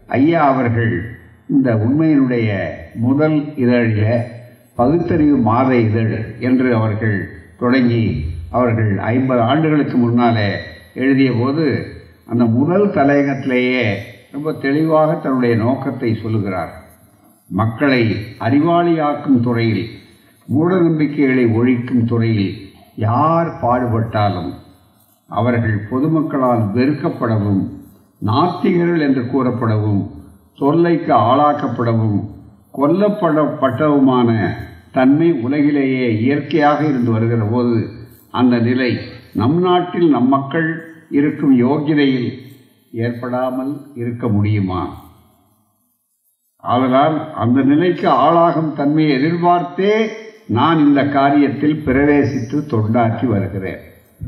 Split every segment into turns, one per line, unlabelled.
ஐயா அவர்கள் இந்த உண்மையினுடைய முதல் இதழில பகுத்தறிவு மாத இதழ் என்று அவர்கள் தொடங்கி அவர்கள் ஐம்பது ஆண்டுகளுக்கு முன்னாலே எழுதிய போது அந்த முதல் தலையங்கத்திலேயே ரொம்ப தெளிவாக தன்னுடைய நோக்கத்தை சொல்லுகிறார் மக்களை அறிவாளியாக்கும் துறையில் மூட நம்பிக்கைகளை ஒழிக்கும் துறையில் யார் பாடுபட்டாலும் அவர்கள் பொதுமக்களால் வெறுக்கப்படவும் நாத்திகர்கள் என்று கூறப்படவும் தொல்லைக்கு ஆளாக்கப்படவும் கொல்லப்படப்பட்டவுமான தன்மை உலகிலேயே இயற்கையாக இருந்து வருகிற போது அந்த நிலை நம் நாட்டில் நம் மக்கள் இருக்கும் யோகிதையில் ஏற்படாமல் இருக்க முடியுமா ஆதலால் அந்த நிலைக்கு ஆளாகும் தன்மையை எதிர்பார்த்தே நான் இந்த காரியத்தில் பிரவேசித்து தொண்டாற்றி வருகிறேன்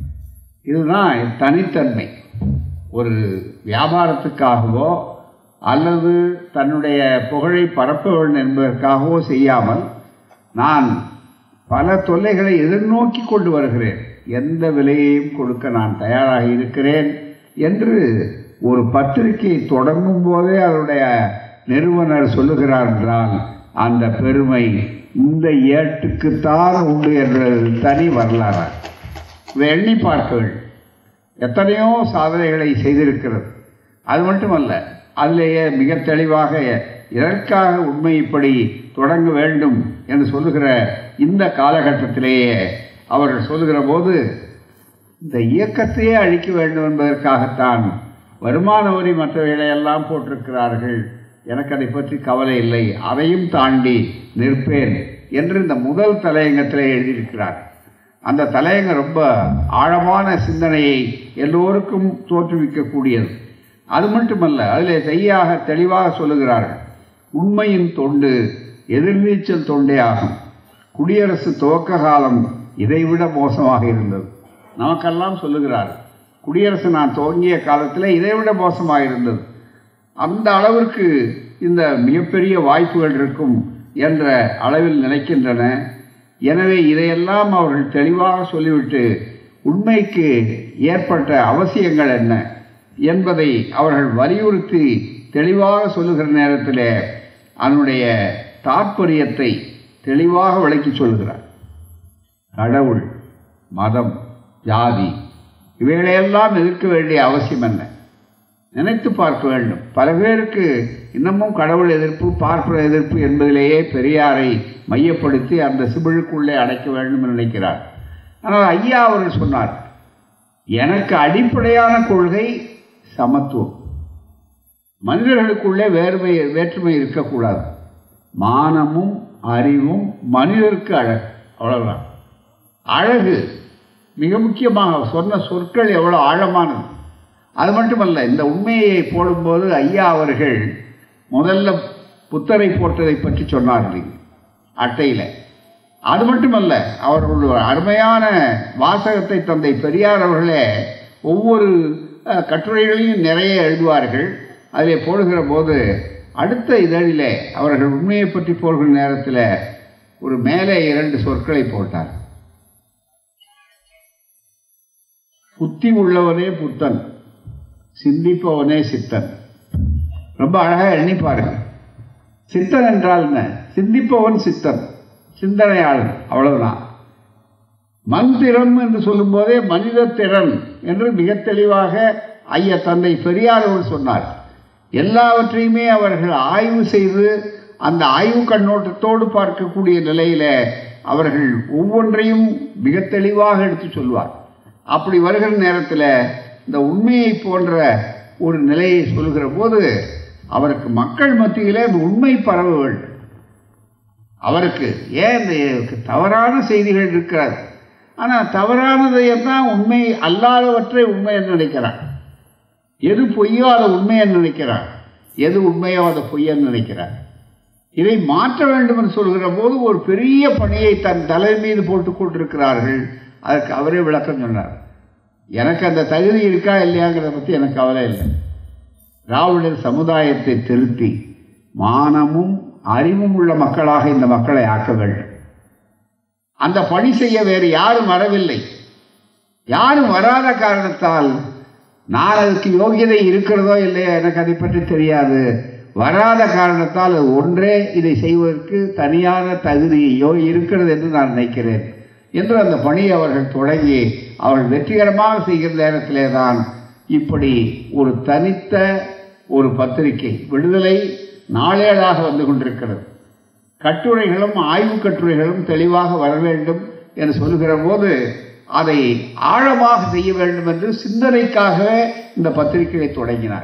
இதுதான் தனித்தன்மை ஒரு வியாபாரத்துக்காகவோ அல்லது தன்னுடைய புகழை பரப்ப வேண்டும் என்பதற்காகவோ செய்யாமல் நான் பல தொல்லைகளை எதிர்நோக்கி கொண்டு வருகிறேன் எந்த விலையையும் கொடுக்க நான் தயாராக இருக்கிறேன் என்று ஒரு பத்திரிகை தொடங்கும் போதே அதனுடைய நிறுவனர் சொல்லுகிறார் என்றால் அந்த பெருமை இந்த ஏட்டுக்குத்தான் உண்டு என்ற தனி வரலாறு இதை எண்ணி பார்க்க வேண்டும் எத்தனையோ சாதனைகளை செய்திருக்கிறது அது மட்டுமல்ல அதிலேயே மிக தெளிவாக எதற்காக உண்மை இப்படி தொடங்க வேண்டும் என்று சொல்லுகிற இந்த காலகட்டத்திலேயே அவர்கள் சொல்லுகிற போது இந்த இயக்கத்தையே அழிக்க வேண்டும் என்பதற்காகத்தான் வருமான வரி மற்றவைகளையெல்லாம் போட்டிருக்கிறார்கள் எனக்கு அதை பற்றி கவலை இல்லை அதையும் தாண்டி நிற்பேன் என்று இந்த முதல் தலையங்கத்திலே எழுதியிருக்கிறார் அந்த தலையங்கம் ரொம்ப ஆழமான சிந்தனையை எல்லோருக்கும் தோற்றுவிக்கக்கூடியது அது மட்டுமல்ல அதில் செய்யாக தெளிவாக சொல்லுகிறார்கள் உண்மையின் தொண்டு எதிர்நீச்சல் தொண்டே ஆகும் குடியரசு துவக்க காலம் இதைவிட மோசமாக இருந்தது நமக்கெல்லாம் சொல்லுகிறார் குடியரசு நான் துவங்கிய காலத்தில் இதைவிட மோசமாக இருந்தது அந்த அளவிற்கு இந்த மிகப்பெரிய வாய்ப்புகள் இருக்கும் என்ற அளவில் நினைக்கின்றன எனவே இதையெல்லாம் அவர்கள் தெளிவாக சொல்லிவிட்டு உண்மைக்கு ஏற்பட்ட அவசியங்கள் என்ன என்பதை அவர்கள் வலியுறுத்தி தெளிவாக சொல்லுகிற நேரத்தில் அதனுடைய தாற்பயத்தை தெளிவாக விளக்கி சொல்கிறார் கடவுள் மதம் ஜாதி இவைகளையெல்லாம் எதிர்க்க வேண்டிய அவசியம் என்ன நினைத்து பார்க்க வேண்டும் பல பேருக்கு இன்னமும் கடவுள் எதிர்ப்பு பார்ப்பன எதிர்ப்பு என்பதிலேயே பெரியாரை மையப்படுத்தி அந்த சிபிழுக்குள்ளே அடைக்க வேண்டும் என்று நினைக்கிறார் ஆனால் ஐயா அவர்கள் சொன்னார் எனக்கு அடிப்படையான கொள்கை சமத்துவம் மனிதர்களுக்குள்ளே வேறுமை வேற்றுமை இருக்கக்கூடாது மானமும் அறிவும் மனிதருக்கு அழகு அவ்வளவுதான் அழகு மிக முக்கியமாக சொன்ன சொற்கள் எவ்வளோ ஆழமானது அது மட்டுமல்ல இந்த உண்மையை போடும்போது ஐயா அவர்கள் முதல்ல புத்தரை போட்டதை பற்றி சொன்னார்கள் அட்டையில் அது மட்டுமல்ல அவர்களுடைய அருமையான வாசகத்தை தந்தை பெரியார் அவர்களே ஒவ்வொரு அஹ், கட்டுரைகளையும் நிறைய எழுதுவார்கள் அதில் போடுகிற போது அடுத்த இதழிலே அவர்கள் உண்மையை பற்றி போடுகிற நேரத்தில் ஒரு மேலே இரண்டு சொற்களை போட்டார் புத்தி உள்ளவனே புத்தன் சிந்திப்பவனே சித்தன் ரொம்ப அழகாக எண்ணி பாருங்க சித்தன் என்றால் என்ன சிந்திப்பவன் சித்தன் சிந்தனையாளன் அவ்வளவுதான் மண் திறம் என்று சொல்லும்போதே மனித திறன் என்று மிக தெளிவாக ஐயா தந்தை பெரியார் அவர்கள் சொன்னார் எல்லாவற்றையுமே அவர்கள் ஆய்வு செய்து அந்த ஆய்வு கண்ணோட்டத்தோடு பார்க்கக்கூடிய நிலையில அவர்கள் ஒவ்வொன்றையும் மிக தெளிவாக எடுத்து சொல்வார் அப்படி வருகிற நேரத்தில் இந்த உண்மையை போன்ற ஒரு நிலையை சொல்கிற போது அவருக்கு மக்கள் மத்தியிலே இந்த உண்மை பரவ வேண்டும் அவருக்கு ஏன் இந்த தவறான செய்திகள் இருக்கிறது ஆனால் தவறானதையெல்லாம் உண்மை அல்லாதவற்றை உண்மை என்று நினைக்கிறான் எது பொய்யோ அதை உண்மை என்று நினைக்கிறான் எது உண்மையோ அதை பொய்யன்னு நினைக்கிறான் இதை மாற்ற வேண்டும் என்று சொல்கிற போது ஒரு பெரிய பணியை தன் தலை மீது போட்டுக் கொண்டிருக்கிறார்கள் அதற்கு அவரே விளக்கம் சொன்னார் எனக்கு அந்த தகுதி இருக்கா இல்லையாங்கிறத பற்றி எனக்கு கவலை இல்லை திராவிடர் சமுதாயத்தை திருத்தி மானமும் அறிவும் உள்ள மக்களாக இந்த மக்களை ஆக்க வேண்டும் அந்த பணி செய்ய வேறு யாரும் வரவில்லை யாரும் வராத காரணத்தால் நான் அதுக்கு யோகியதை இருக்கிறதோ இல்லையோ எனக்கு அதை பற்றி தெரியாது வராத காரணத்தால் அது ஒன்றே இதை செய்வதற்கு தனியான தகுதியோ இருக்கிறது என்று நான் நினைக்கிறேன் என்று அந்த பணியை அவர்கள் தொடங்கி அவர்கள் வெற்றிகரமாக செய்கிற நேரத்திலே தான் இப்படி ஒரு தனித்த ஒரு பத்திரிகை விடுதலை நாளேடாக வந்து கொண்டிருக்கிறது கட்டுரைகளும் ஆய்வு கட்டுரைகளும் தெளிவாக வர வேண்டும் என்று சொல்லுகிற போது அதை ஆழமாக செய்ய வேண்டும் என்று சிந்தனைக்காகவே இந்த பத்திரிகையை தொடங்கினார்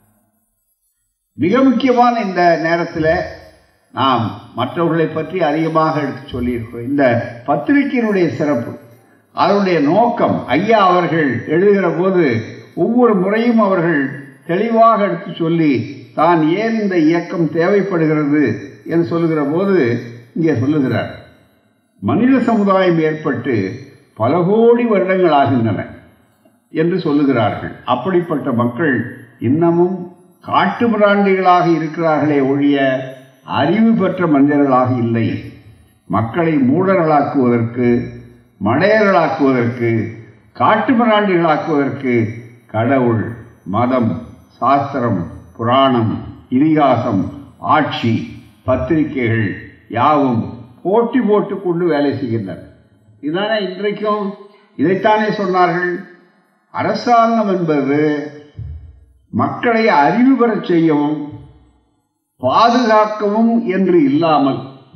மிக முக்கியமான இந்த நேரத்தில் நாம் மற்றவர்களை பற்றி அதிகமாக எடுத்து சொல்லியிருக்கிறோம் இந்த பத்திரிகையினுடைய சிறப்பு அதனுடைய நோக்கம் ஐயா அவர்கள் எழுதுகிற போது ஒவ்வொரு முறையும் அவர்கள் தெளிவாக எடுத்து சொல்லி தான் ஏன் இந்த இயக்கம் தேவைப்படுகிறது என்று சொல்லுகிற போது இங்கே சொல்லுகிறார் மனித சமுதாயம் ஏற்பட்டு பல கோடி வருடங்கள் ஆகின்றன என்று சொல்லுகிறார்கள் அப்படிப்பட்ட மக்கள் இன்னமும் காட்டு மிராண்டிகளாக இருக்கிறார்களே ஒழிய அறிவு பெற்ற மனிதர்களாக இல்லை மக்களை மூடர்களாக்குவதற்கு மடையர்களாக்குவதற்கு காட்டு மிராண்டிகளாக்குவதற்கு கடவுள் மதம் சாஸ்திரம் புராணம் இதிகாசம் ஆட்சி பத்திரிகைகள் யாவும் போட்டி போட்டு கொண்டு வேலை செய்கின்றன இதுதானே இன்றைக்கும் இதைத்தானே சொன்னார்கள் அரசாங்கம் என்பது மக்களை அறிவு பெறச் செய்யவும் பாதுகாக்கவும் என்று இல்லாமல்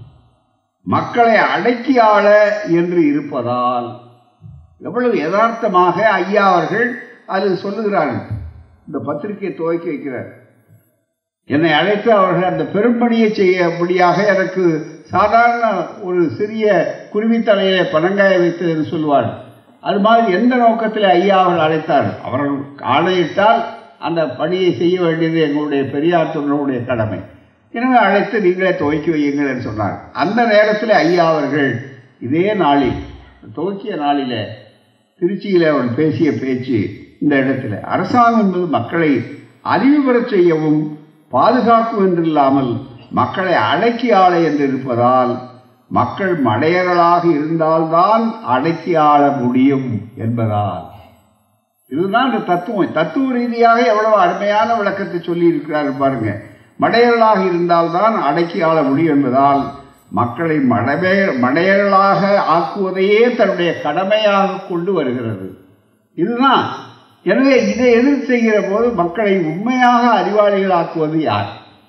மக்களை அடக்கி ஆள என்று இருப்பதால் எவ்வளவு யதார்த்தமாக ஐயா அவர்கள் அதில் சொல்லுகிறார்கள் இந்த பத்திரிகையை துவக்கி வைக்கிறார் என்னை அழைத்து அவர்கள் அந்த பெரும்பணியை செய்யபடியாக எனக்கு சாதாரண ஒரு சிறிய குருவித்தலையிலே பனங்காய வைத்து என்று சொல்லுவார் அது மாதிரி எந்த நோக்கத்தில் ஐயா அவர்கள் அழைத்தார் அவர்கள் ஆணையிட்டால் அந்த பணியை செய்ய வேண்டியது எங்களுடைய பெரியார் தொண்டருடைய கடமை எனவே அழைத்து நீங்களே துவக்கி வையுங்கள் என்று சொன்னார் அந்த நேரத்தில் ஐயா அவர்கள் இதே நாளில் துவக்கிய நாளில் திருச்சியில் அவர் பேசிய பேச்சு இந்த இடத்துல அரசாங்கம் என்பது மக்களை அறிவு பெறச் செய்யவும் பாதுகாக்கும் என்றில்லாமல் மக்களை அடக்கி ஆள என்று இருப்பதால் மக்கள் மடையர்களாக இருந்தால்தான் அடக்கி ஆள முடியும் என்பதால் இதுதான் இந்த தத்துவம் தத்துவ ரீதியாக எவ்வளவு அருமையான விளக்கத்தை சொல்லி இருக்கிறார் பாருங்க மடையர்களாக இருந்தால்தான் அடக்கி ஆள முடியும் என்பதால் மக்களை மடமே மடையர்களாக ஆக்குவதையே தன்னுடைய கடமையாக கொண்டு வருகிறது இதுதான் எனவே இதை எதிர்த்து செய்கிற போது மக்களை உண்மையாக அறிவாளிகள் ஆக்குவது யார்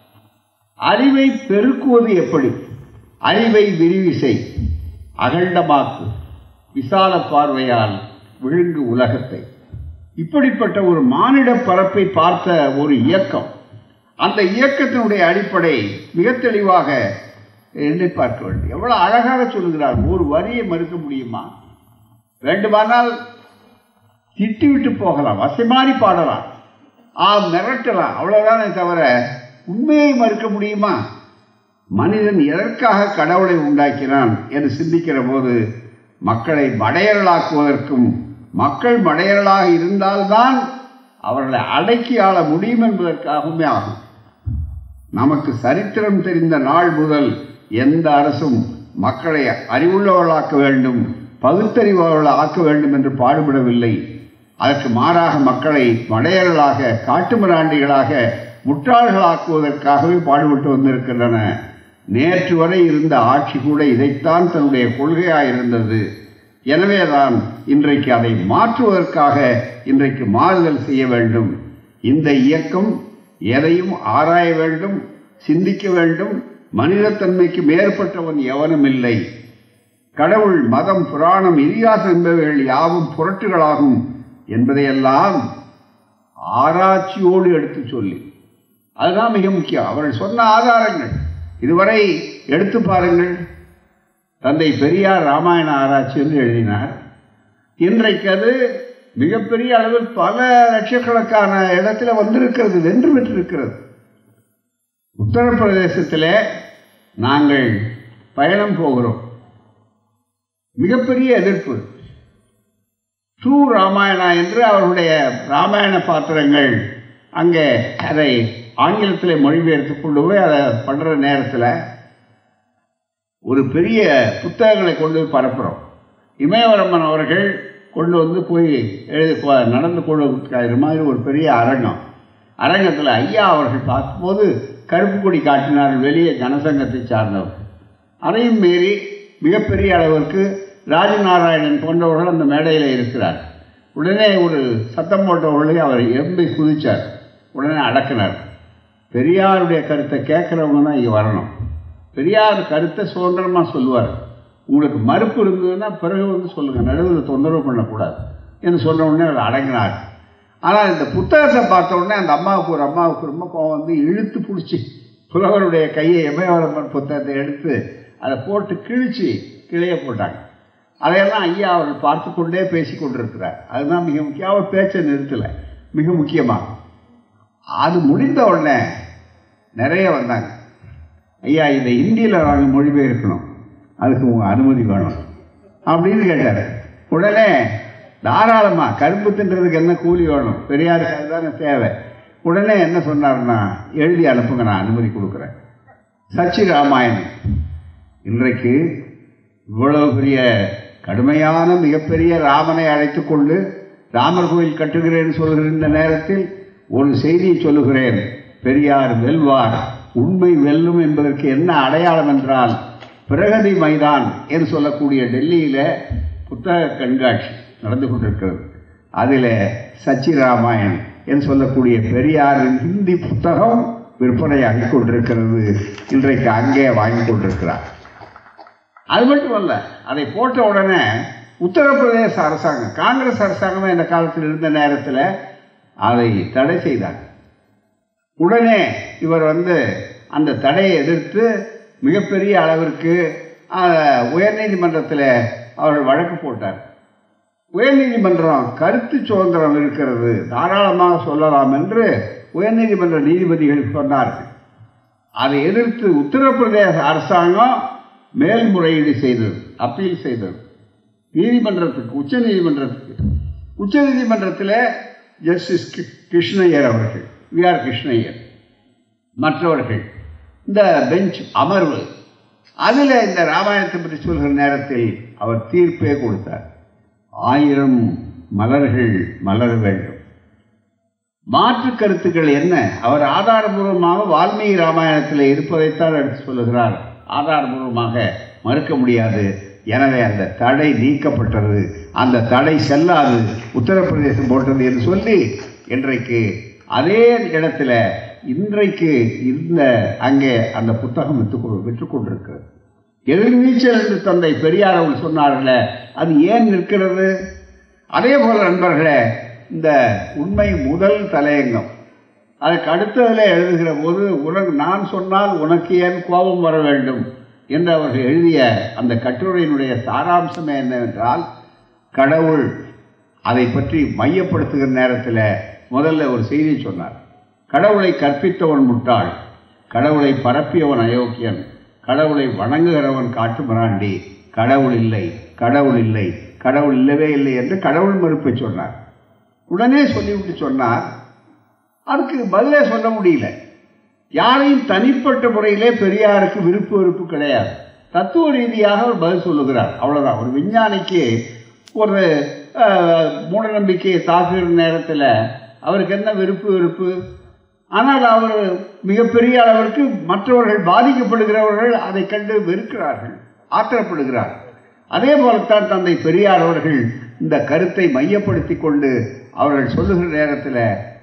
அறிவை பெருக்குவது எப்படி அறிவை விரிவிசை அகண்டமாக்கு விசால பார்வையால் விழுங்கு உலகத்தை இப்படிப்பட்ட ஒரு மானிட பரப்பை பார்த்த ஒரு இயக்கம் அந்த இயக்கத்தினுடைய அடிப்படை மிக தெளிவாக எண்ணி பார்க்க வேண்டும் எவ்வளவு அழகாக சொல்கிறார் ஒரு வரியை மறுக்க முடியுமா வேண்டுமானால் திட்டிவிட்டு போகலாம் வசைமாறி பாடலாம் ஆ மிரட்டலாம் அவ்வளவுதானே தவிர உண்மையை மறுக்க முடியுமா மனிதன் எதற்காக கடவுளை உண்டாக்கினான் என்று சிந்திக்கிற போது மக்களை மடையர்களாக்குவதற்கும் மக்கள் மடையர்களாக இருந்தால்தான் அவர்களை அடக்கி ஆள முடியும் என்பதற்காகவுமே ஆகும் நமக்கு சரித்திரம் தெரிந்த நாள் முதல் எந்த அரசும் மக்களை அறிவுள்ளவர்களாக்க வேண்டும் பகுத்தறிவாளர்கள் ஆக்க வேண்டும் என்று பாடுபடவில்லை அதற்கு மாறாக மக்களை மடையர்களாக காட்டுமிராண்டிகளாக முட்டாள்களாக்குவதற்காகவே பாடுபட்டு வந்திருக்கின்றன நேற்று வரை இருந்த ஆட்சி கூட இதைத்தான் தன்னுடைய கொள்கையாக இருந்தது எனவேதான் இன்றைக்கு அதை மாற்றுவதற்காக இன்றைக்கு மாறுதல் செய்ய வேண்டும் இந்த இயக்கம் எதையும் ஆராய வேண்டும் சிந்திக்க வேண்டும் மனிதத்தன்மைக்கு மேற்பட்டவன் எவனும் இல்லை கடவுள் மதம் புராணம் இதிகாசம் என்பவைகள் யாவும் புரட்டுகளாகும் என்பதையெல்லாம் ஆராய்ச்சியோடு எடுத்து சொல்லி அதுதான் மிக முக்கியம் அவர்கள் சொன்ன ஆதாரங்கள் இதுவரை எடுத்து பாருங்கள் தந்தை பெரியார் ராமாயண ஆராய்ச்சி என்று எழுதினார் இன்றைக்கு அது மிகப்பெரிய அளவில் பல லட்சக்கணக்கான இடத்துல வந்திருக்கிறது வென்று பெற்றிருக்கிறது உத்தரப்பிரதேசத்தில் நாங்கள் பயணம் போகிறோம் மிகப்பெரிய எதிர்ப்பு டூ ராமாயணா என்று அவர்களுடைய ராமாயண பாத்திரங்கள் அங்கே அதை ஆங்கிலத்தில் மொழிபெயர்த்து கொண்டு போய் அதை பண்ணுற நேரத்தில் ஒரு பெரிய புத்தகங்களை கொண்டு போய் பரப்புகிறோம் இமயவரம்மன் அவர்கள் கொண்டு வந்து போய் எழுதி போ- நடந்து கொண்டு மாதிரி ஒரு பெரிய அரங்கம் அரங்கத்தில் ஐயா அவர்கள் பார்க்கும்போது கருப்பு கொடி காட்டினார்கள் வெளியே ஜனசங்கத்தை சார்ந்தவர் அதையும் மீறி மிகப்பெரிய அளவிற்கு ராஜநாராயணன் போன்றவர்கள் அந்த மேடையில் இருக்கிறார் உடனே ஒரு சத்தம் போட்டவர்களே அவர் எம்பி குதிச்சார் உடனே அடக்கினார் பெரியாருடைய கருத்தை கேட்குறவங்க தான் இங்கே வரணும் பெரியார் கருத்தை சுதந்திரமாக சொல்லுவார் உங்களுக்கு மறுப்பு இருந்ததுன்னா பிறகு வந்து சொல்லுங்கள் நடுவில் தொந்தரவு பண்ணக்கூடாது என்று சொன்ன உடனே அவர் அடங்கினார் ஆனால் இந்த புத்தகத்தை பார்த்த உடனே அந்த அம்மாவுக்கு ஒரு அம்மாவுக்கு ரொம்ப கோவம் வந்து இழுத்து பிடிச்சி புலவருடைய கையை எமயவரம்பன் புத்தகத்தை எடுத்து அதை போட்டு கிழிச்சு கிளைய போட்டாங்க அதையெல்லாம் ஐயா அவர்கள் பார்த்து கொண்டே பேசி கொண்டிருக்கிறார் அதுதான் மிக முக்கியம் அவர் பேச்சை நிறுத்தலை மிக முக்கியமாக அது முடிந்த உடனே நிறைய வந்தாங்க ஐயா இதை ஹிந்தியில் நாங்கள் மொழிபெயர்க்கணும் அதுக்கு உங்கள் அனுமதி வேணும் அப்படின்னு கேட்டார் உடனே தாராளமாக கரும்பு தின்றதுக்கு என்ன கூலி வேணும் பெரியாருக்கு அதுதானே தேவை உடனே என்ன சொன்னார்னா எழுதி அனுப்புங்க நான் அனுமதி கொடுக்குறேன் சச்சி ராமாயணம் இன்றைக்கு இவ்வளவு பெரிய கடுமையான மிகப்பெரிய ராமனை அழைத்து கொண்டு ராமர் கோயில் கட்டுகிறேன் சொல்கிற இந்த நேரத்தில் ஒரு செய்தியை சொல்லுகிறேன் பெரியார் வெல்வார் உண்மை வெல்லும் என்பதற்கு என்ன அடையாளம் என்றால் பிரகதி மைதான் என்று சொல்லக்கூடிய டெல்லியில் புத்தக கண்காட்சி நடந்து கொண்டிருக்கிறது அதில் சச்சி ராமாயண் என்று சொல்லக்கூடிய பெரியாரின் ஹிந்தி புத்தகம் விற்பனையாகி கொண்டிருக்கிறது இன்றைக்கு அங்கே வாங்கி கொண்டிருக்கிறார் அது மட்டுமல்ல அதை போட்ட உடனே உத்தரப்பிரதேச அரசாங்கம் காங்கிரஸ் அரசாங்கமே இந்த காலத்தில் இருந்த நேரத்தில் அதை தடை செய்தார் உடனே இவர் வந்து அந்த தடையை எதிர்த்து மிகப்பெரிய அளவிற்கு அஹ், உயர்நீதிமன்றத்தில் அவர் வழக்கு போட்டார் உயர்நீதிமன்றம் கருத்து சுதந்திரம் இருக்கிறது தாராளமாக சொல்லலாம் என்று உயர்நீதிமன்ற நீதிபதிகள் சொன்னார்கள் அதை எதிர்த்து உத்தரப்பிரதேச அரசாங்கம் மேல்முறையீடு செய்தது அப்பீல் செய்தது நீதிமன்றத்துக்கு உச்ச நீதிமன்றத்துக்கு உச்ச நீதிமன்றத்தில் ஜஸ்டிஸ் கி- கிருஷ்ணய்யர் அவர்கள் வி ஆர் கிருஷ்ணய்யர் மற்றவர்கள் இந்த பெஞ்ச் அமர்வு அதில் இந்த ராமாயணத்தை பற்றி சொல்கிற நேரத்தில் அவர் தீர்ப்பே கொடுத்தார் ஆயிரம் மலர்கள் மலர வேண்டும் மாற்று கருத்துக்கள் என்ன அவர் ஆதாரபூர்வமாக வால்மீகி ராமாயணத்தில் இருப்பதைத்தான் எடுத்து சொல்லுகிறார் ஆதாரபூர்வமாக மறுக்க முடியாது எனவே அந்த தடை நீக்கப்பட்டது அந்த தடை செல்லாது உத்தரப்பிரதேசம் போட்டது என்று சொல்லி இன்றைக்கு அதே இடத்துல இன்றைக்கு இந்த அங்கே அந்த புத்தகம் விற்று கொ- விற்று கொண்டிருக்கிறது எதிர்நீச்சல் என்று தந்தை பெரியார் அவர்கள் சொன்னார்களே அது ஏன் நிற்கிறது அதே போல நண்பர்களே இந்த உண்மை முதல் தலையங்கம் அதுக்கு அடுத்ததில் எழுதுகிற போது உனக்கு நான் சொன்னால் உனக்கு ஏன் கோபம் வர வேண்டும் என்று அவர்கள் எழுதிய அந்த கட்டுரையினுடைய சாராம்சம் என்னவென்றால் கடவுள் அதை பற்றி மையப்படுத்துகிற நேரத்தில் முதல்ல ஒரு செய்தி சொன்னார் கடவுளை கற்பித்தவன் முட்டாள் கடவுளை பரப்பியவன் அயோக்கியன் கடவுளை வணங்குகிறவன் காட்டுமிராண்டி கடவுள் இல்லை கடவுள் இல்லை கடவுள் இல்லவே இல்லை என்று கடவுள் மறுப்பை சொன்னார் உடனே சொல்லிவிட்டு சொன்னார் அதுக்கு பதிலே சொல்ல முடியல யாரையும் தனிப்பட்ட முறையிலே பெரியாருக்கு விருப்பு வெறுப்பு கிடையாது தத்துவ ரீதியாக அவர் பதில் சொல்லுகிறார் அவ்வளவுதான் ஒரு விஞ்ஞானிக்கு ஒரு அஹ், மூடநம்பிக்கையை தாக்குகிற நேரத்தில் அவருக்கு என்ன விருப்பு வெறுப்பு ஆனால் அவர் மிகப்பெரிய அளவிற்கு மற்றவர்கள் பாதிக்கப்படுகிறவர்கள் அதை கண்டு வெறுக்கிறார்கள் ஆத்திரப்படுகிறார்கள் அதே போலத்தான் தந்தை பெரியார் அவர்கள் இந்த கருத்தை மையப்படுத்தி கொண்டு அவர்கள் சொல்லுகிற நேரத்தில்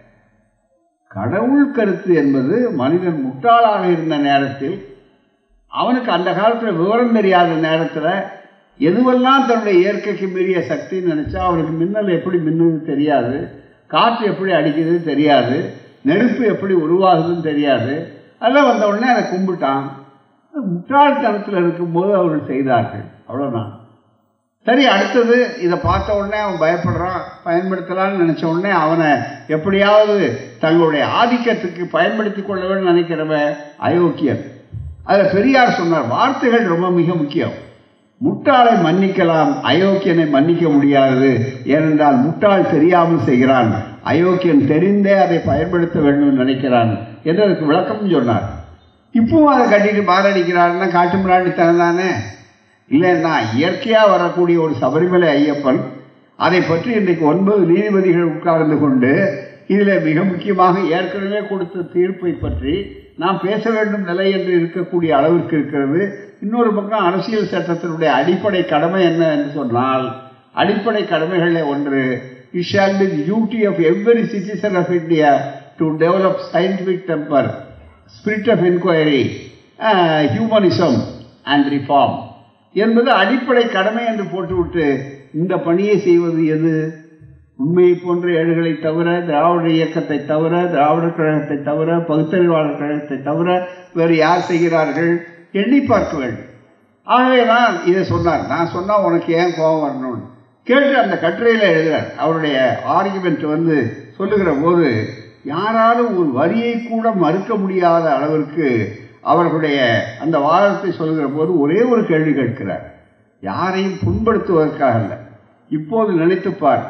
கடவுள் கருத்து என்பது மனிதன் முட்டாளாக இருந்த நேரத்தில் அவனுக்கு அந்த காலத்தில் விவரம் தெரியாத நேரத்தில் எதுவெல்லாம் தன்னுடைய இயற்கைக்கு மீறிய சக்தின்னு நினச்சா அவனுக்கு மின்னல் எப்படி மின்னுது தெரியாது காற்று எப்படி அடிக்குது தெரியாது நெருப்பு எப்படி உருவாகுதுன்னு தெரியாது அதெல்லாம் வந்த உடனே அதை கும்பிட்டான் முட்டாள்தனத்தில் இருக்கும்போது அவர்கள் செய்தார்கள் அவ்வளோதான் சரி அடுத்தது இதை பார்த்த உடனே அவன் பயப்படுறான் பயன்படுத்தலாம்னு நினச்ச உடனே அவனை எப்படியாவது தங்களுடைய ஆதிக்கத்துக்கு பயன்படுத்தி கொள்ள வேண்டும் நினைக்கிறவன் அயோக்கியன் அதில் பெரியார் சொன்னார் வார்த்தைகள் ரொம்ப மிக முக்கியம் முட்டாளை மன்னிக்கலாம் அயோக்கியனை மன்னிக்க முடியாது ஏனென்றால் முட்டாள் தெரியாமல் செய்கிறான் அயோக்கியன் தெரிந்தே அதை பயன்படுத்த வேண்டும் நினைக்கிறான் என்று அதுக்கு விளக்கம் சொன்னார் இப்பவும் அதை கட்டிட்டு பாரடிக்கிறாருன்னா காட்டு மிராண்டித்தனம் தானே இல்லைன்னா இயற்கையாக வரக்கூடிய ஒரு சபரிமலை ஐயப்பன் அதை பற்றி இன்றைக்கு ஒன்பது நீதிபதிகள் உட்கார்ந்து கொண்டு இதில் மிக முக்கியமாக ஏற்கனவே கொடுத்த தீர்ப்பை பற்றி நாம் பேச வேண்டும் நிலை என்று இருக்கக்கூடிய அளவிற்கு இருக்கிறது இன்னொரு பக்கம் அரசியல் சட்டத்தினுடைய அடிப்படை கடமை என்ன என்று சொன்னால் அடிப்படை கடமைகளில் ஒன்று it shall be duty of every citizen of India to develop scientific temper spirit of enquiry humanism and reform என்பது அடிப்படை கடமை என்று போட்டுவிட்டு இந்த பணியை செய்வது எது உண்மையை போன்ற ஏடுகளை தவிர திராவிட இயக்கத்தை தவிர திராவிடர் கழகத்தை தவிர பகுத்தறிவாளர் கழகத்தை தவிர வேறு யார் செய்கிறார்கள் எண்ணி பார்க்க வேண்டும் ஆகவே தான் இதை சொன்னார் நான் சொன்னால் உனக்கு ஏன் கோபம் வரணும்னு கேட்டு அந்த கட்டுரையில் எழுதுகிறார் அவருடைய ஆர்குமெண்ட் வந்து சொல்லுகிற போது யாராலும் ஒரு வரியை கூட மறுக்க முடியாத அளவிற்கு அவர்களுடைய அந்த வாதத்தை சொல்லுகிற போது ஒரே ஒரு கேள்வி கேட்கிறார் யாரையும் புண்படுத்துவதற்காக அல்ல இப்போது நினைத்துப்பார்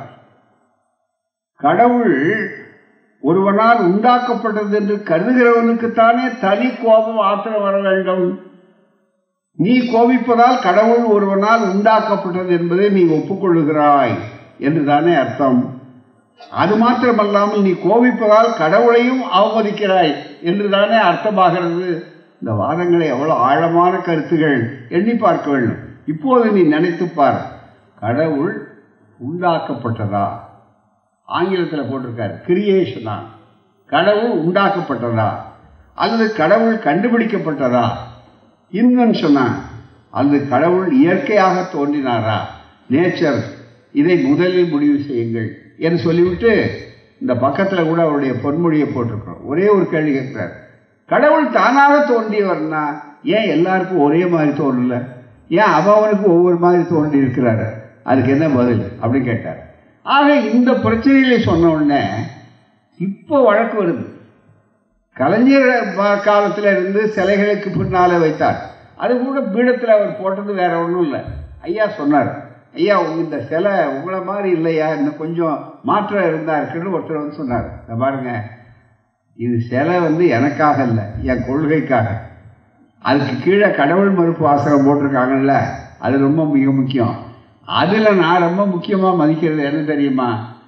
கடவுள் ஒருவனால் உண்டாக்கப்பட்டது என்று கருதுகிறவனுக்குத்தானே தனி கோபம் ஆத்திரம் வர வேண்டும் நீ கோபிப்பதால் கடவுள் ஒருவனால் உண்டாக்கப்பட்டது என்பதை நீ ஒப்புக்கொள்ளுகிறாய் என்றுதானே அர்த்தம் அது மாத்திரமல்லாமல் நீ கோபிப்பதால் கடவுளையும் அவமதிக்கிறாய் என்றுதானே அர்த்தமாகிறது இந்த வாதங்களை எவ்வளவு ஆழமான கருத்துகள் எண்ணி பார்க்க வேண்டும் இப்போது நீ நினைத்துப்பார் கடவுள் உண்டாக்கப்பட்டதா ஆங்கிலத்தில் போட்டிருக்கார் கிரியேஷனா கடவுள் உண்டாக்கப்பட்டதா அல்லது கடவுள் கண்டுபிடிக்கப்பட்டதா இன்வென்ஷனா அல்லது கடவுள் இயற்கையாக தோன்றினாரா நேச்சர் இதை முதலில் முடிவு செய்யுங்கள் என்று சொல்லிவிட்டு இந்த பக்கத்தில் கூட அவருடைய பொன்மொழியை போட்டிருக்கிறோம் ஒரே ஒரு கேள்வி கேட்கிறார் கடவுள் தானாக தோன்றியவர்னா ஏன் எல்லாருக்கும் ஒரே மாதிரி தோணல ஏன் அவனுக்கு ஒவ்வொரு மாதிரி தோன்றி இருக்கிறாரு அதுக்கு என்ன பதில் அப்படின்னு கேட்டார் ஆக இந்த பிரச்சனைகளை சொன்ன உடனே இப்போ வழக்கு வருது கலைஞர் காலத்தில் இருந்து சிலைகளுக்கு பின்னாலே வைத்தார் அது கூட பீடத்தில் அவர் போட்டது வேற ஒன்றும் இல்லை ஐயா சொன்னார் ஐயா இந்த சிலை உங்களை மாதிரி இல்லையா இன்னும் கொஞ்சம் மாற்றம் இருந்தா இருக்குன்னு ஒருத்தர் வந்து சொன்னார் பாருங்க இது சிலை வந்து எனக்காக இல்லை என் கொள்கைக்காக அதுக்கு கீழே கடவுள் மறுப்பு வாசகம் போட்டிருக்காங்கல்ல அது ரொம்ப மிக முக்கியம் அதில் நான் ரொம்ப முக்கியமாக மதிக்கிறது என்ன தெரியுமா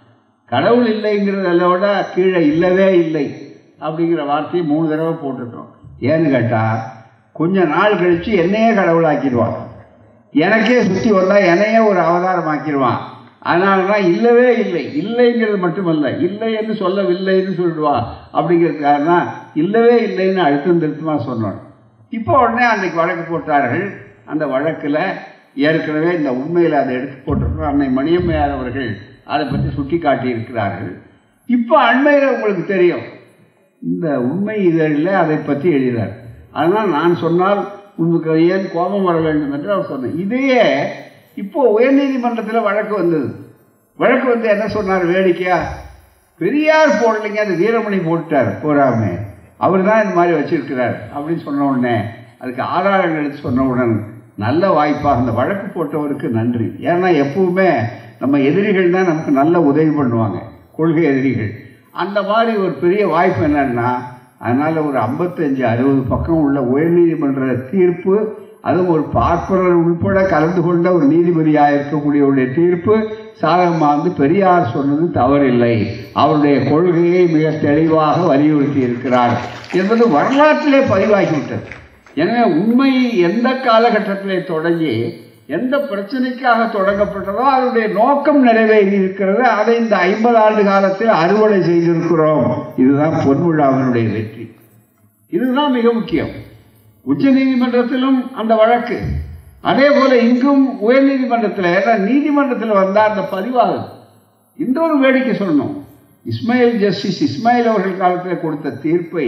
கடவுள் இல்லைங்கிறதோட கீழே இல்லவே இல்லை அப்படிங்கிற வார்த்தையை மூணு தடவை போட்டிருக்கோம் ஏன்னு கேட்டால் கொஞ்ச நாள் கழித்து என்னையே கடவுளாக்கிடுவான் எனக்கே சுற்றி வந்தால் என்னையே ஒரு அவதாரம் ஆக்கிடுவான் அதனால தான் இல்லவே இல்லை இல்லைங்கிறது மட்டுமல்ல இல்லைன்னு சொல்லவில்லைன்னு சொல்லிடுவா அப்படிங்கிறதுக்காக தான் இல்லவே இல்லைன்னு அழுத்தம் திருத்தமாக சொன்னோம் இப்போ உடனே அன்றைக்கு வழக்கு போட்டார்கள் அந்த வழக்கில் ஏற்கனவே இந்த உண்மையில் அதை எடுத்து போட்டிருக்கிறோம் அன்னை மணியம்மையார் அவர்கள் அதை பற்றி சுட்டி காட்டியிருக்கிறார்கள் இப்போ அண்மையில் உங்களுக்கு தெரியும் இந்த உண்மை இதழில் அதை பற்றி எழுதினார் அதனால் நான் சொன்னால் உங்களுக்கு ஏன் கோபம் வர வேண்டும் என்று அவர் சொன்னார் இதையே இப்போ உயர்நீதிமன்றத்தில் வழக்கு வந்தது வழக்கு வந்து என்ன சொன்னார் வேடிக்கையா பெரியார் போடலைங்க அது வீரமணி போட்டுட்டார் போறாமே அவர் தான் இந்த மாதிரி வச்சிருக்கிறார் அப்படின்னு சொன்ன உடனே அதுக்கு ஆதாரங்கள் எடுத்து சொன்னவுடன் நல்ல வாய்ப்பாக அந்த வழக்கு போட்டவருக்கு நன்றி ஏன்னா எப்பவுமே நம்ம எதிரிகள் தான் நமக்கு நல்ல உதவி பண்ணுவாங்க கொள்கை எதிரிகள் அந்த மாதிரி ஒரு பெரிய வாய்ப்பு என்னன்னா அதனால் ஒரு ஐம்பத்தஞ்சு அறுபது பக்கம் உள்ள உயர்நீதிமன்ற தீர்ப்பு அதுவும் ஒரு பார்ப்பனர் உள்பட கலந்து கொண்ட ஒரு நீதிபதியாக இருக்கக்கூடியவருடைய தீர்ப்பு சாதகமாக வந்து பெரியார் சொன்னது தவறில்லை அவருடைய கொள்கையை மிக தெளிவாக வலியுறுத்தி இருக்கிறார் என்பது வரலாற்றிலே பதிவாகிவிட்டது எனவே உண்மை எந்த காலகட்டத்திலே தொடங்கி எந்த பிரச்சனைக்காக தொடங்கப்பட்டதோ அதனுடைய நோக்கம் நிறைவேறி இருக்கிறது அதை இந்த ஐம்பது ஆண்டு காலத்தில் அறுவடை செய்திருக்கிறோம் இதுதான் பொன்விழாவினுடைய வெற்றி இதுதான் மிக முக்கியம் உச்ச நீதிமன்றத்திலும் அந்த வழக்கு அதே போல இங்கும் உயர் நீதிமன்றத்தில் ஏன்னா நீதிமன்றத்தில் வந்தால் அந்த பதிவாகுது இன்னொரு வேடிக்கை சொல்லணும் இஸ்மாயில் ஜஸ்டிஸ் இஸ்மாயில் அவர்கள் காலத்தில் கொடுத்த தீர்ப்பை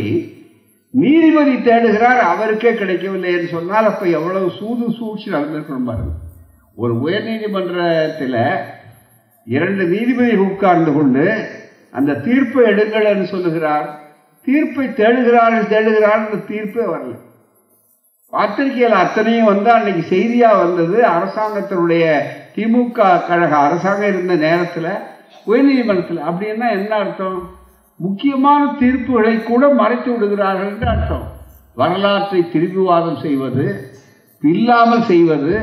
நீதிபதி தேடுகிறார் அவருக்கே கிடைக்கவில்லை என்று சொன்னால் அப்போ எவ்வளவு சூது சூழ்ச்சி நடந்திருக்கணும் பாருங்க ஒரு உயர் நீதிமன்றத்தில் இரண்டு நீதிபதிகள் உட்கார்ந்து கொண்டு அந்த தீர்ப்பை எடுங்கள் என்று சொல்லுகிறார் தீர்ப்பை தேடுகிறார்கள் தேடுகிறார்கள் தீர்ப்பே வரல பத்திரிகையில் அத்தனையும் வந்து அன்னைக்கு செய்தியாக வந்தது அரசாங்கத்தினுடைய திமுக கழக அரசாங்கம் இருந்த நேரத்தில் உயர்நீதிமன்றத்தில் அப்படின்னா என்ன அர்த்தம் முக்கியமான தீர்ப்புகளை கூட மறைத்து விடுகிறார்கள் என்று அர்த்தம் வரலாற்றை திருப்பிவாதம் செய்வது இல்லாமல் செய்வது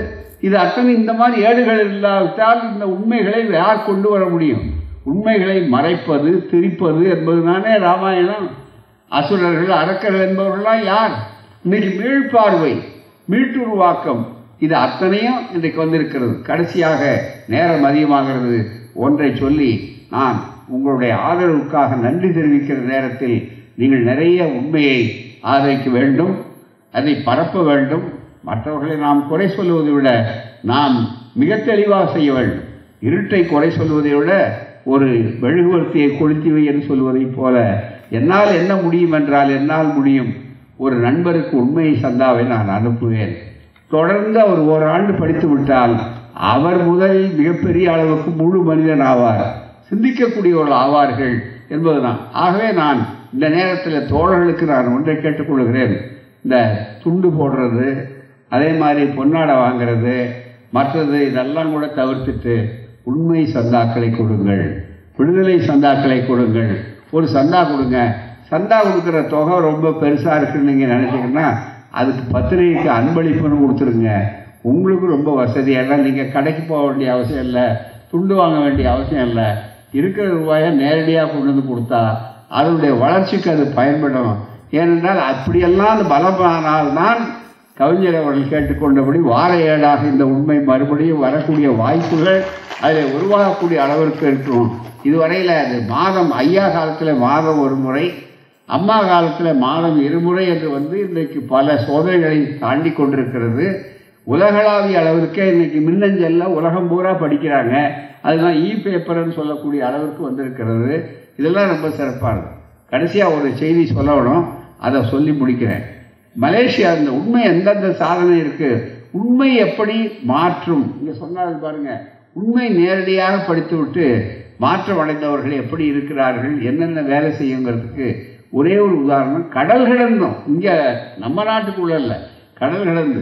இது அத்தனை இந்த மாதிரி ஏடுகள் இல்லாவிட்டால் இந்த உண்மைகளை யார் கொண்டு வர முடியும் உண்மைகளை மறைப்பது திரிப்பது என்பதுதானே ராமாயணம் அசுரர்கள் அரக்கர்கள் என்பவர்கள்லாம் யார் இன்னைக்கு மீள்பார்வை மீட்டுருவாக்கம் இது அத்தனையும் இன்றைக்கு வந்திருக்கிறது கடைசியாக நேரம் அதிகமாகிறது ஒன்றை சொல்லி நான் உங்களுடைய ஆதரவுக்காக நன்றி தெரிவிக்கிற நேரத்தில் நீங்கள் நிறைய உண்மையை ஆதரிக்க வேண்டும் அதை பரப்ப வேண்டும் மற்றவர்களை நாம் குறை சொல்லுவதை விட நாம் மிக தெளிவாக செய்ய வேண்டும் இருட்டை குறை சொல்வதை விட ஒரு மெழுகுவர்த்தியை கொளுத்திவை என்று சொல்வதைப் போல என்னால் என்ன முடியும் என்றால் என்னால் முடியும் ஒரு நண்பருக்கு உண்மையை சந்தாவை நான் அனுப்புவேன் தொடர்ந்து அவர் ஓராண்டு படித்து விட்டால் அவர் முதலில் மிகப்பெரிய அளவுக்கு முழு மனிதன் ஆவார் சிந்திக்கக்கூடியவர்கள் ஆவார்கள் என்பதுதான் ஆகவே நான் இந்த நேரத்தில் தோழர்களுக்கு நான் ஒன்றை கேட்டுக்கொள்கிறேன் இந்த துண்டு போடுறது அதே மாதிரி பொன்னாடை வாங்கிறது மற்றது இதெல்லாம் கூட தவிர்த்துட்டு உண்மை சந்தாக்களை கொடுங்கள் விடுதலை சந்தாக்களை கொடுங்கள் ஒரு சந்தா கொடுங்க சந்தா கொடுக்குற தொகை ரொம்ப பெருசாக இருக்குன்னு நீங்கள் நினச்சிங்கன்னா அதுக்கு பத்திரிகைக்கு அன்பளிப்புன்னு கொடுத்துருங்க உங்களுக்கு ரொம்ப வசதியாக நீங்கள் கடைக்கு போக வேண்டிய அவசியம் இல்லை துண்டு வாங்க வேண்டிய அவசியம் இல்லை இருக்கிற ரூபாயை நேரடியாக கொண்டு வந்து கொடுத்தா அதனுடைய வளர்ச்சிக்கு அது பயன்படும் ஏனென்றால் அப்படியெல்லாம் அது பலமானால்தான் கவிஞர் அவர்கள் கேட்டுக்கொண்டபடி வார ஏடாக இந்த உண்மை மறுபடியும் வரக்கூடிய வாய்ப்புகள் அதில் உருவாகக்கூடிய அளவிற்கு இருக்கும் இதுவரையில் அது மாதம் ஐயா காலத்தில் மாதம் ஒரு முறை அம்மா காலத்தில் மாதம் இருமுறை என்று வந்து இன்றைக்கு பல சோதனைகளை தாண்டி கொண்டிருக்கிறது உலகளாவிய அளவிற்கே இன்னைக்கு மின்னஞ்சல்ல உலகம் பூரா படிக்கிறாங்க அதுதான் இ பேப்பர்னு சொல்லக்கூடிய அளவிற்கு வந்திருக்கிறது இதெல்லாம் ரொம்ப சிறப்பானது கடைசியாக ஒரு செய்தி சொல்லணும் அதை சொல்லி முடிக்கிறேன் மலேசியா இந்த உண்மை எந்தெந்த சாதனை இருக்கு உண்மை எப்படி மாற்றும் இங்கே சொன்னார்கள் பாருங்க உண்மை நேரடியாக படித்து விட்டு மாற்றம் அடைந்தவர்கள் எப்படி இருக்கிறார்கள் என்னென்ன வேலை செய்யுங்கிறதுக்கு ஒரே ஒரு உதாரணம் கடல் கிடந்தோம் இங்கே நம்ம நாட்டுக்குள்ள இல்லை கடல் கிடந்து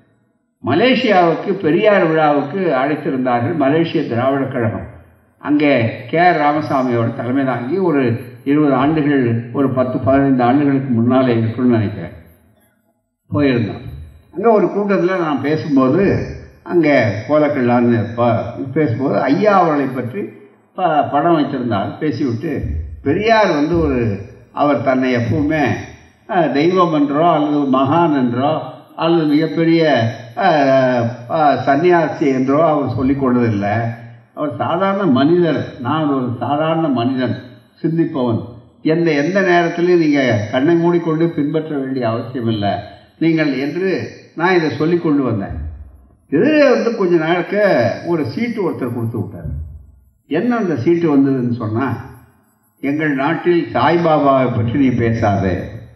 மலேசியாவுக்கு பெரியார் விழாவுக்கு அழைத்திருந்தார்கள் மலேசிய திராவிட கழகம் அங்கே கே ஆர் ராமசாமியோட தலைமை தாங்கி ஒரு இருபது ஆண்டுகள் ஒரு பத்து பதினைந்து ஆண்டுகளுக்கு முன்னாலே இருக்குன்னு நினைக்கிறேன் போயிருந்தோம் அங்கே ஒரு கூட்டத்தில் நான் பேசும்போது அங்கே கோலக்கல்லான்னு ப பேசும்போது ஐயா அவர்களை பற்றி ப படம் வைத்திருந்தால் பேசிவிட்டு பெரியார் வந்து ஒரு அவர் தன்னை எப்பவுமே அஹ், தெய்வம் என்றோ அல்லது மகான் என்றோ அல்லது மிகப்பெரிய அஹ், அஹ், சன்னியாசி என்றோ அவர் சொல்லிக் கொண்டதில்லை அவர் சாதாரண மனிதர் நான் ஒரு சாதாரண மனிதன் சிந்திப்பவன் எந்த எந்த நேரத்திலையும் நீங்கள் கண்ணை மூடிக்கொண்டு பின்பற்ற வேண்டிய அவசியம் இல்லை நீங்கள் என்று நான் இதை சொல்லி கொண்டு வந்தேன் எதிரே வந்து கொஞ்ச நாளுக்கு ஒரு சீட்டு ஒருத்தர் கொடுத்து விட்டார் என்ன அந்த சீட்டு வந்ததுன்னு சொன்னால் எங்கள் நாட்டில் சாய்பாபாவை பற்றி நீ பேசாதே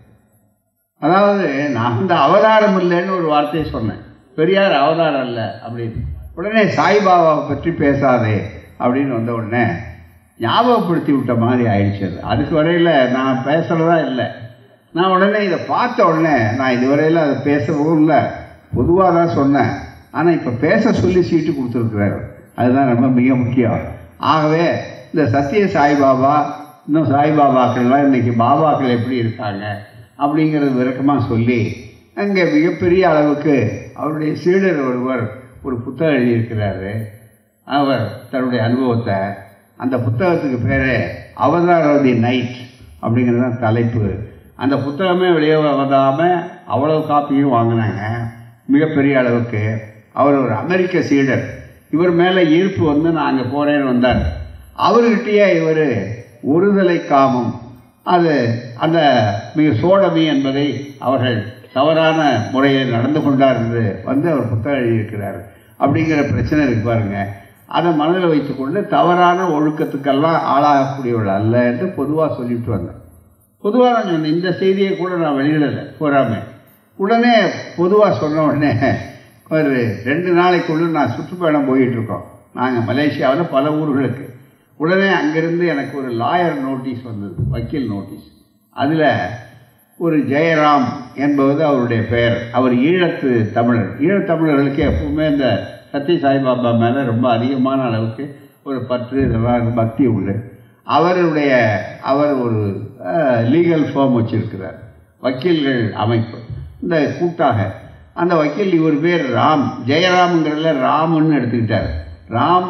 அதாவது நான் அந்த அவதாரம் இல்லைன்னு ஒரு வார்த்தையை சொன்னேன் பெரியார் அவதாரம் இல்லை அப்படின்னு உடனே சாய்பாபாவை பற்றி பேசாதே அப்படின்னு வந்த உடனே ஞாபகப்படுத்தி விட்ட மாதிரி ஆயிடுச்சு அது அதுக்கு வரையில் நான் பேசுகிறதா இல்லை நான் உடனே இதை பார்த்த உடனே நான் இதுவரையில் அதை பேசவும் இல்லை பொதுவாக தான் சொன்னேன் ஆனால் இப்போ பேச சொல்லி சீட்டு கொடுத்துருக்குறாரு அதுதான் ரொம்ப மிக முக்கியம் ஆகவே இந்த சத்திய சாய்பாபா இன்னும் சாய்பாபாக்கள்லாம் இன்றைக்கி பாபாக்கள் எப்படி இருக்காங்க அப்படிங்கிறது விளக்கமாக சொல்லி அங்கே மிகப்பெரிய அளவுக்கு அவருடைய சீடர் ஒருவர் ஒரு புத்தகம் எழுதியிருக்கிறாரு அவர் தன்னுடைய அனுபவத்தை அந்த புத்தகத்துக்கு பேர் அவதாரதி நைட் அப்படிங்கிறது தான் தலைப்பு அந்த புத்தகமே வெளியே வந்தாமல் அவ்வளோ காப்பியும் வாங்கினாங்க மிகப்பெரிய அளவுக்கு அவர் ஒரு அமெரிக்க சீடர் இவர் மேலே ஈர்ப்பு வந்து நான் அங்கே போகிறேன்னு வந்தார் அவர்கிட்டயே இவர் ஒருதலை காமம் அது அந்த மிக சோடமி என்பதை அவர்கள் தவறான முறையில் நடந்து கொண்டார் என்று வந்து அவர் புத்தகம் எழுதியிருக்கிறார் அப்படிங்கிற பிரச்சனை இருக்கு பாருங்க அதை மனதில் வைத்துக்கொண்டு தவறான ஒழுக்கத்துக்கெல்லாம் ஆளாகக்கூடியவள் அல்ல என்று பொதுவாக சொல்லிட்டு வந்தேன் பொதுவாக நான் சொன்னேன் இந்த செய்தியை கூட நான் வெளியிடலை போறாம உடனே பொதுவாக சொன்ன உடனே ஒரு ரெண்டு நாளைக்குள்ள நான் சுற்றுப்பயணம் போயிட்டு இருக்கோம் நாங்கள் மலேசியாவில் பல ஊர்களுக்கு உடனே அங்கிருந்து எனக்கு ஒரு லாயர் நோட்டீஸ் வந்தது வக்கீல் நோட்டீஸ் அதில் ஒரு ஜெயராம் என்பது அவருடைய பெயர் அவர் ஈழத்து தமிழர் ஈழத்தமிழர்களுக்கு எப்பவுமே இந்த சத்ய சாய்பாபா மேலே ரொம்ப அதிகமான அளவுக்கு ஒரு பற்று இதெல்லாம் பக்தி உண்டு அவருடைய அவர் ஒரு லீகல் ஃபார்ம் வச்சிருக்கிறார் வக்கீல்கள் அமைப்பு இந்த கூட்டாக அந்த வக்கீல் இவர் பேர் ராம் ஜெயராம்ங்கிறதுல ராம்னு எடுத்துக்கிட்டார் ராம்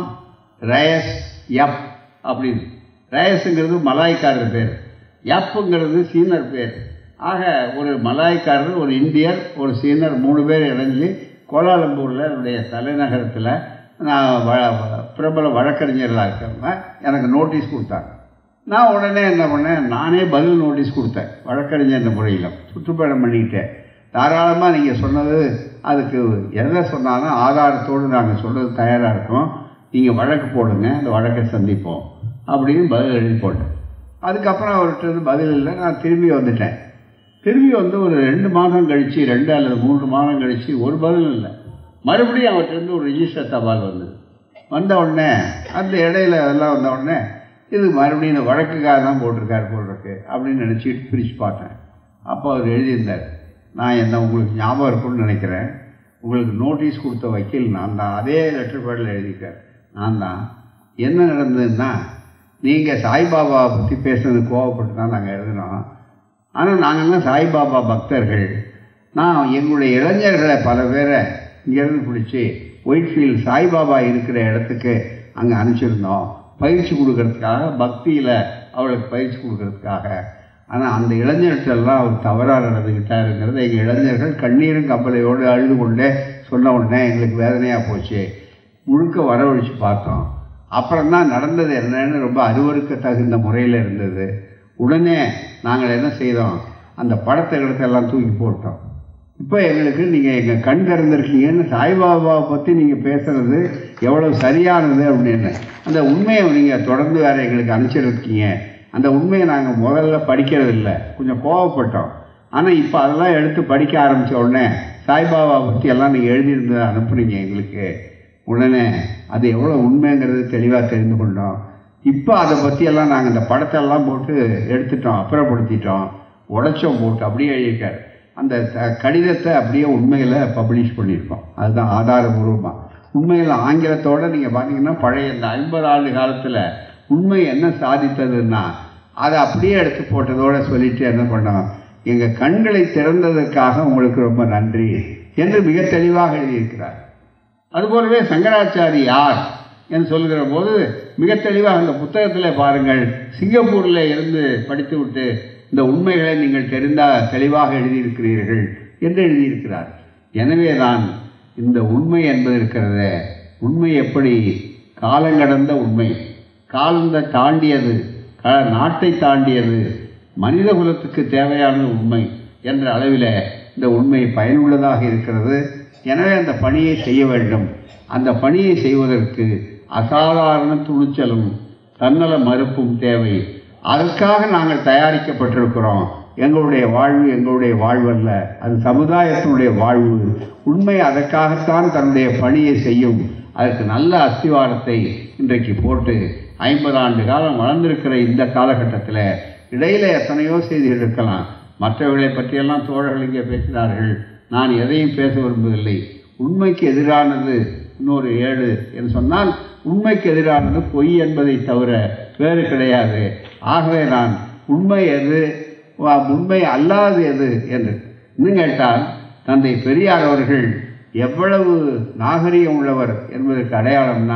ரயஸ் யப் அப்படின்னு ரயஸுங்கிறது மலாய்க்காரர் பேர் யப்புங்கிறது சீனர் பேர் ஆக ஒரு மலாய்க்காரர் ஒரு இந்தியர் ஒரு சீனர் மூணு பேர் இணைஞ்சு கோலாலம்பூரில் என்னுடைய தலைநகரத்தில் நான் வ பிரபல வழக்கறிஞர்களாக இருக்கிறவங்க எனக்கு நோட்டீஸ் கொடுத்தாங்க நான் உடனே என்ன பண்ணேன் நானே பதில் நோட்டீஸ் கொடுத்தேன் வழக்கறிஞர் முறையில் சுற்றுப்பயணம் பண்ணிக்கிட்டேன் தாராளமாக நீங்கள் சொன்னது அதுக்கு எதை சொன்னாலும் ஆதாரத்தோடு நாங்கள் சொல்கிறது தயாராக இருக்கோம் நீங்கள் வழக்கு போடுங்க அந்த வழக்கை சந்திப்போம் அப்படின்னு பதில் எழுதி போட்டேன் அதுக்கப்புறம் அவர்கிட்ட இருந்து பதில் இல்லை நான் திரும்பி வந்துட்டேன் திரும்பி வந்து ஒரு ரெண்டு மாதம் கழித்து ரெண்டு அல்லது மூன்று மாதம் கழித்து ஒரு பதில் இல்லை மறுபடியும் அவர்கிட்ட ஒரு ரிஜிஸ்டர் தபால் வந்தது வந்த உடனே அந்த இடையில அதெல்லாம் வந்த உடனே இது மறுபடியும் இந்த வழக்குக்காக தான் போட்டிருக்காரு போல் இருக்கு அப்படின்னு நினச்சிட்டு பிரித்து பார்த்தேன் அப்போ அவர் எழுதியிருந்தார் நான் என்ன உங்களுக்கு ஞாபகம் இருக்கும்னு நினைக்கிறேன் உங்களுக்கு நோட்டீஸ் கொடுத்த வக்கீல் நான் தான் அதே லெட்டர் பேடில் எழுதியிருக்கார் நான் தான் என்ன நடந்ததுன்னா நீங்கள் சாய்பாபாவை பற்றி பேசுனது கோவப்பட்டு தான் நாங்கள் எழுதினோம் ஆனால் நாங்கள்லாம் சாய்பாபா பக்தர்கள் நான் எங்களுடைய இளைஞர்களை பல பேரை இங்கேருந்து பிடிச்சி ஒயிட்ஃபீல்ட் சாய்பாபா இருக்கிற இடத்துக்கு அங்கே அனுப்பிச்சிருந்தோம் பயிற்சி கொடுக்கறதுக்காக பக்தியில் அவளுக்கு பயிற்சி கொடுக்கறதுக்காக ஆனால் அந்த இளைஞர்களெல்லாம் அவர் தவறாக நடந்துக்கிட்டாருங்கிறத எங்கள் இளைஞர்கள் கண்ணீரும் கம்பளையோடு அழுது கொண்டே சொன்ன உடனே எங்களுக்கு வேதனையாக போச்சு முழுக்க வரவழைச்சு பார்த்தோம் அப்புறம் தான் நடந்தது என்னன்னு ரொம்ப அருவருக்க தகுந்த முறையில் இருந்தது உடனே நாங்கள் என்ன செய்தோம் அந்த படத்தை எல்லாம் தூக்கி போட்டோம் இப்போ எங்களுக்கு நீங்கள் எங்கள் கண் திறந்திருக்கீங்கன்னு சாய்பாபாவை பற்றி நீங்கள் பேசுகிறது எவ்வளோ சரியானது அப்படின்னு அந்த உண்மையை நீங்கள் தொடர்ந்து வேறு எங்களுக்கு அனுப்பிச்சிருக்கீங்க அந்த உண்மையை நாங்கள் முதல்ல படிக்கிறது இல்லை கொஞ்சம் கோவப்பட்டோம் ஆனால் இப்போ அதெல்லாம் எடுத்து படிக்க ஆரம்பித்த உடனே சாய்பாபா பற்றி எல்லாம் நீங்கள் எழுதியிருந்து அனுப்புனீங்க எங்களுக்கு உடனே அது எவ்வளோ உண்மைங்கிறது தெளிவாக தெரிந்து கொண்டோம் இப்போ அதை பற்றியெல்லாம் நாங்கள் இந்த படத்தெல்லாம் போட்டு எடுத்துட்டோம் அப்புறப்படுத்திட்டோம் உடைச்சோம் போட்டு அப்படியே எழுதியிருக்காரு அந்த த- கடிதத்தை அப்படியே உண்மையில் பப்ளிஷ் பண்ணியிருக்கோம் அதுதான் ஆதாரபூர்வமாக உண்மையில் ஆங்கிலத்தோட நீங்கள் பார்த்தீங்கன்னா பழைய இந்த ஐம்பது ஆண்டு காலத்தில் உண்மை என்ன சாதித்ததுன்னா அதை அப்படியே எடுத்து போட்டதோட சொல்லிட்டு என்ன பண்ணோம் எங்கள் கண்களை திறந்ததற்காக உங்களுக்கு ரொம்ப நன்றி என்று மிக தெளிவாக எழுதியிருக்கிறார் அதுபோலவே சங்கராச்சாரி யார் என்று சொல்கிற போது மிக தெளிவாக அந்த புத்தகத்தில் பாருங்கள் சிங்கப்பூரில் இருந்து படித்துவிட்டு இந்த உண்மைகளை நீங்கள் தெரிந்தா தெளிவாக எழுதியிருக்கிறீர்கள் என்று எழுதியிருக்கிறார் எனவே தான் இந்த உண்மை என்பது இருக்கிறதே உண்மை எப்படி காலங்கடந்த உண்மை காலந்த தாண்டியது க நாட்டை தாண்டியது மனித குலத்துக்கு தேவையான உண்மை என்ற அளவில் இந்த உண்மை பயனுள்ளதாக இருக்கிறது எனவே அந்த பணியை செய்ய வேண்டும் அந்த பணியை செய்வதற்கு அசாதாரண துணிச்சலும் தன்னல மறுப்பும் தேவை அதற்காக நாங்கள் தயாரிக்கப்பட்டிருக்கிறோம் எங்களுடைய வாழ்வு எங்களுடைய வாழ்வல்ல அது சமுதாயத்தினுடைய வாழ்வு உண்மை அதற்காகத்தான் தன்னுடைய பணியை செய்யும் அதற்கு நல்ல அஸ்திவாரத்தை இன்றைக்கு போட்டு ஐம்பது ஆண்டு காலம் வளர்ந்திருக்கிற இந்த காலகட்டத்தில் இடையில எத்தனையோ செய்திகள் இருக்கலாம் மற்றவர்களை பற்றியெல்லாம் தோழர்கள் இங்கே பேசினார்கள் நான் எதையும் பேச விரும்பவில்லை உண்மைக்கு எதிரானது இன்னொரு ஏழு என்று சொன்னால் உண்மைக்கு எதிரானது பொய் என்பதை தவிர வேறு கிடையாது ஆகவே நான் உண்மை எது வா- உண்மை அல்லாது எது என்று இன்னும் கேட்டால் தந்தை பெரியார் அவர்கள் எவ்வளவு நாகரிகம் உள்ளவர் என்பதற்கு அடையாளம்னா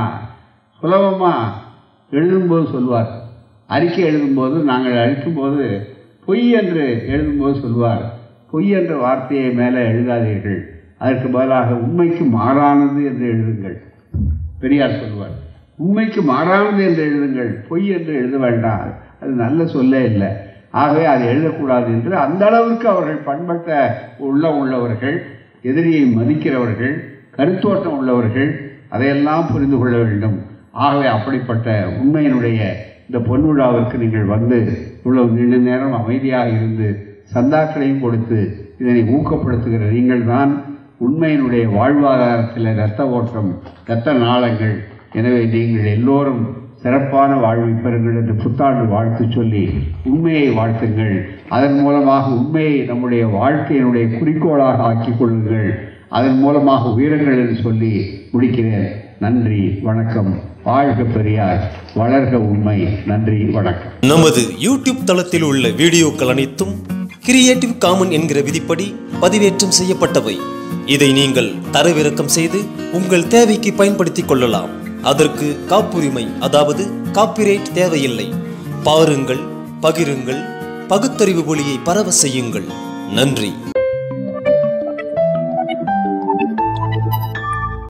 சுலபமாக எழுதும்போது சொல்வார் அறிக்கை எழுதும்போது நாங்கள் அழிக்கும்போது பொய் என்று எழுதும்போது சொல்வார் பொய் என்ற வார்த்தையை மேலே எழுதாதீர்கள் அதற்கு பதிலாக உண்மைக்கு மாறானது என்று எழுதுங்கள் பெரியார் சொல்வார் உண்மைக்கு மாறானது என்று எழுதுங்கள் பொய் என்று எழுத வேண்டாம் அது நல்ல சொல்லே இல்லை ஆகவே அதை எழுதக்கூடாது என்று அந்த அளவுக்கு அவர்கள் பண்பட்ட உள்ள உள்ளவர்கள் எதிரியை மதிக்கிறவர்கள் கருத்தோட்டம் உள்ளவர்கள் அதையெல்லாம் புரிந்து கொள்ள வேண்டும் ஆகவே அப்படிப்பட்ட உண்மையினுடைய இந்த பொன்விழாவிற்கு நீங்கள் வந்து இவ்வளவு நீண்ட நேரம் அமைதியாக இருந்து சந்தாக்களையும் கொடுத்து இதனை ஊக்கப்படுத்துகிற நீங்கள் தான் உண்மையினுடைய வாழ்வாதாரத்தில் இரத்த ஓட்டம் இரத்த நாளங்கள் எனவே நீங்கள் எல்லோரும் சிறப்பான வாழ்வை பெறுங்கள் என்று புத்தாண்டு வாழ்த்து சொல்லி உண்மையை வாழ்த்துங்கள் அதன் மூலமாக உண்மையை நம்முடைய வாழ்க்கையினுடைய குறிக்கோளாக ஆக்கிக் கொள்ளுங்கள் அதன் மூலமாக உயருங்கள் என்று சொல்லி முடிக்கிறேன் நன்றி வணக்கம் வாழ்க பெரியார் வளர்க உண்மை நன்றி வணக்கம்
நமது யூடியூப் தளத்தில் உள்ள வீடியோக்கள் அனைத்தும் கிரியேட்டிவ் காமன் என்கிற விதிப்படி பதிவேற்றம் செய்யப்பட்டவை இதை நீங்கள் தரவிறக்கம் செய்து உங்கள் தேவைக்கு பயன்படுத்திக் கொள்ளலாம் அதற்கு காப்புரிமை அதாவது காப்பிரைட் தேவையில்லை பாருங்கள் பகிருங்கள் பகுத்தறிவு ஒளியை பரவ செய்யுங்கள் நன்றி